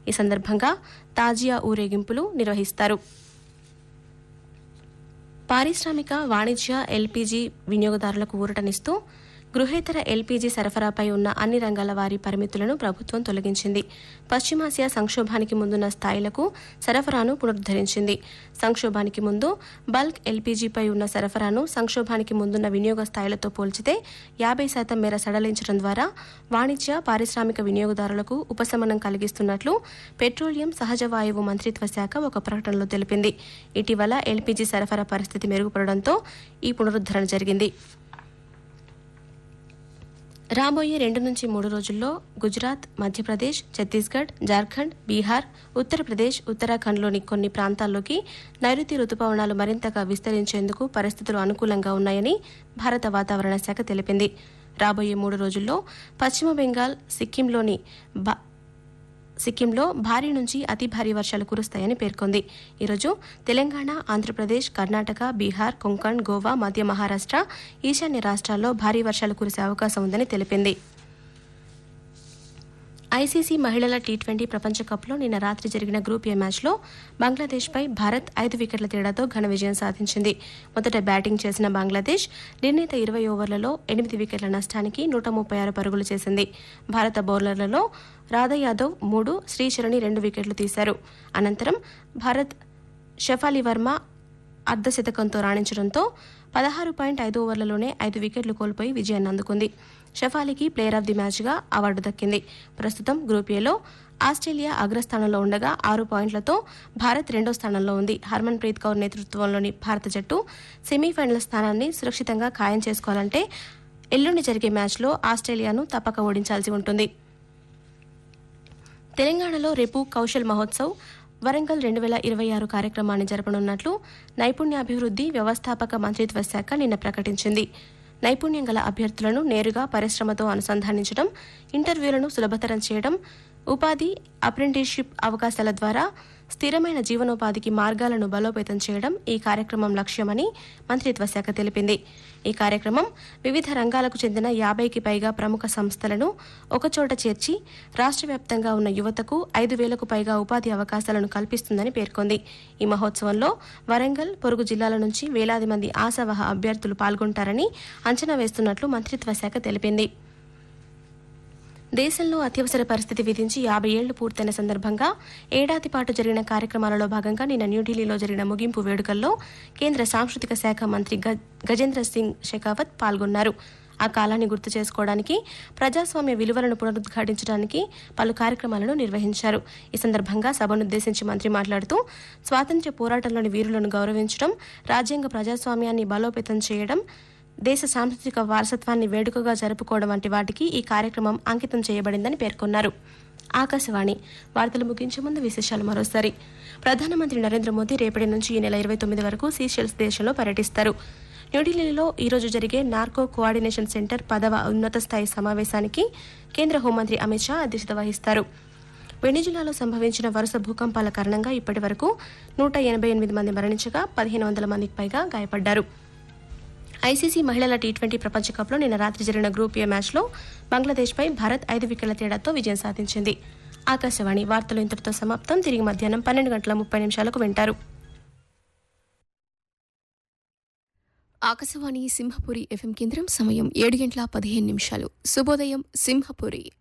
ఈ సందర్భంగా తాజియా ఊరేగింపులు నిర్వహిస్తారు పారిశ్రామిక వాణిజ్య ఎల్పీజీ వినియోగదారులకు ఊరటనిస్తూ గృహేతర ఎల్పీజీ సరఫరాపై ఉన్న అన్ని రంగాల వారి పరిమితులను ప్రభుత్వం తొలగించింది పశ్చిమాసియా సంక్షోభానికి ముందున్న స్థాయిలకు సరఫరాను పునరుద్దరించింది సంక్షోభానికి ముందు బల్క్ ఎల్పీజీపై ఉన్న సరఫరాను సంక్షోభానికి ముందున్న వినియోగ స్థాయిలతో పోల్చితే యాభై శాతం మేర సడలించడం ద్వారా వాణిజ్య పారిశ్రామిక వినియోగదారులకు ఉపశమనం కలిగిస్తున్నట్లు పెట్రోలియం సహజ వాయువు మంత్రిత్వ శాఖ ఒక ప్రకటనలో తెలిపింది ఇటీవల ఎల్పీజీ సరఫరా పరిస్థితి మెరుగుపడడంతో ఈ పునరుద్దరణ జరిగింది రాబోయే రెండు నుంచి మూడు రోజుల్లో గుజరాత్ మధ్యప్రదేశ్ ఛత్తీస్గఢ్ జార్ఖండ్ బీహార్ ఉత్తరప్రదేశ్ ఉత్తరాఖండ్లోని కొన్ని ప్రాంతాల్లోకి నైరుతి రుతుపవనాలు మరింతగా విస్తరించేందుకు పరిస్థితులు అనుకూలంగా ఉన్నాయని భారత వాతావరణ శాఖ తెలిపింది రాబోయే మూడు రోజుల్లో పశ్చిమ బెంగాల్ సిక్కింలోని బా సిక్కింలో భారీ నుంచి అతి భారీ వర్షాలు కురుస్తాయని పేర్కొంది ఈరోజు తెలంగాణ ఆంధ్రప్రదేశ్ కర్ణాటక బీహార్ కొంకణ్ గోవా మధ్య మహారాష్ట్ర ఈశాన్య రాష్ట్రాల్లో భారీ వర్షాలు కురిసే అవకాశం ఉందని తెలిపింది ఐసీసీ మహిళల టీ ట్వంటీ ప్రపంచ కప్లో నిన్న రాత్రి జరిగిన గ్రూప్ ఏ మ్యాచ్లో బంగ్లాదేశ్పై భారత్ ఐదు వికెట్ల తేడాతో ఘన విజయం సాధించింది మొదట బ్యాటింగ్ చేసిన బంగ్లాదేశ్ నిర్ణీత ఇరవై ఓవర్లలో ఎనిమిది వికెట్ల నష్టానికి నూట ముప్పై ఆరు పరుగులు చేసింది భారత బౌలర్లలో రాధా యాదవ్ మూడు శ్రీశరణి రెండు వికెట్లు తీశారు అనంతరం భారత్ షఫాలి వర్మ అర్ధశతకంతో రాణించడంతో పదహారు పాయింట్ ఐదు ఓవర్లలోనే ఐదు వికెట్లు కోల్పోయి విజయాన్ని అందుకుంది షఫాలీకి ప్లేయర్ ఆఫ్ ది మ్యాచ్గా అవార్డు దక్కింది ప్రస్తుతం గ్రూప్ ఏలో ఆస్ట్రేలియా అగ్రస్థానంలో ఉండగా ఆరు పాయింట్లతో భారత్ రెండో స్థానంలో ఉంది హర్మన్ ప్రీత్ కౌర్ నేతృత్వంలోని భారత జట్టు సెమీఫైనల్ స్థానాన్ని సురక్షితంగా ఖాయం చేసుకోవాలంటే ఎల్లుండి జరిగే మ్యాచ్లో ఆస్ట్రేలియాను తప్పక ఓడించాల్సి ఉంటుంది తెలంగాణలో రేపు కౌశల్ మహోత్సవ్ వరంగల్ రెండు వేల ఇరవై ఆరు కార్యక్రమాన్ని జరపనున్నట్లు నైపుణ్యాభివృద్ధి వ్యవస్థాపక మంత్రిత్వ శాఖ నిన్న ప్రకటించింది నైపుణ్యం గల అభ్యర్థులను నేరుగా పరిశ్రమతో అనుసంధానించడం ఇంటర్వ్యూలను సులభతరం చేయడం ఉపాధి అప్రెంటిస్షిప్ అవకాశాల ద్వారా స్థిరమైన జీవనోపాధికి మార్గాలను బలోపేతం చేయడం ఈ కార్యక్రమం లక్ష్యమని మంత్రిత్వ శాఖ తెలిపింది ఈ కార్యక్రమం వివిధ రంగాలకు చెందిన యాభైకి పైగా ప్రముఖ సంస్థలను ఒకచోట చేర్చి రాష్ట్ర వ్యాప్తంగా ఉన్న యువతకు ఐదు వేలకు పైగా ఉపాధి అవకాశాలను కల్పిస్తుందని పేర్కొంది ఈ మహోత్సవంలో వరంగల్ పొరుగు జిల్లాల నుంచి వేలాది మంది ఆశావహ అభ్యర్థులు పాల్గొంటారని అంచనా వేస్తున్నట్లు మంత్రిత్వ శాఖ తెలిపింది దేశంలో అత్యవసర పరిస్థితి విధించి యాభై ఏళ్లు పూర్తయిన సందర్భంగా ఏడాది పాటు జరిగిన కార్యక్రమాలలో భాగంగా నిన్న న్యూఢిల్లీలో జరిగిన ముగింపు వేడుకల్లో కేంద్ర సాంస్కృతిక శాఖ మంత్రి గ- గజేంద్ర సింగ్ షెకావత్ పాల్గొన్నారు ఆ కాలాన్ని గుర్తు చేసుకోవడానికి ప్రజాస్వామ్య విలువలను పునరుద్ఘాటించడానికి పలు కార్యక్రమాలను నిర్వహించారు ఈ సందర్భంగా సభనుద్దేశించి మంత్రి మాట్లాడుతూ స్వాతంత్ర్య పోరాటంలోని వీరులను గౌరవించడం రాజ్యాంగ ప్రజాస్వామ్యాన్ని బలోపేతం చేయడం దేశ సాంస్కృతిక వారసత్వాన్ని వేడుకగా జరుపుకోవడం వంటి వాటికి ఈ కార్యక్రమం అంకితం చేయబడిందని పేర్కొన్నారు ఆకాశవాణి వార్తలు ముగించే ముందు విశేషాలు మరోసారి ప్రధానమంత్రి నరేంద్ర మోదీ రేపటి నుంచి ఈ నెల ఇరవై తొమ్మిది వరకు సీషెల్స్ దేశంలో పర్యటిస్తారు న్యూఢిల్లీలో ఈ రోజు జరిగే నార్కో కోఆర్డినేషన్ సెంటర్ పదవ ఉన్నత స్థాయి సమావేశానికి కేంద్ర హోంమంత్రి అమిత్ షా అధ్యక్షత వహిస్తారు వెనిజులాలో సంభవించిన వరుస భూకంపాల కారణంగా ఇప్పటి వరకు నూట ఎనభై ఎనిమిది మంది మరణించగా పదిహేను వందల మందికి పైగా గాయపడ్డారు ఐసీసీ మహిళల టీ ట్వంటీ ప్రపంచ కప్లో నిన్న రాత్రి జరిగిన గ్రూప్ ఏ మ్యాచ్లో బంగ్లాదేశ్పై భారత్ ఐదు వికెట్ల తేడాతో విజయం సాధించింది ఆకాశవాణి వార్తలు ఇంతటితో సమాప్తం తిరిగి మధ్యాహ్నం పన్నెండు గంటల ముప్పై నిమిషాలకు వింటారు ఆకాశవాణి సింహపురి ఎఫ్ఎం కేంద్రం సమయం ఏడు గంటల పదిహేను నిమిషాలు శుభోదయం సింహపురి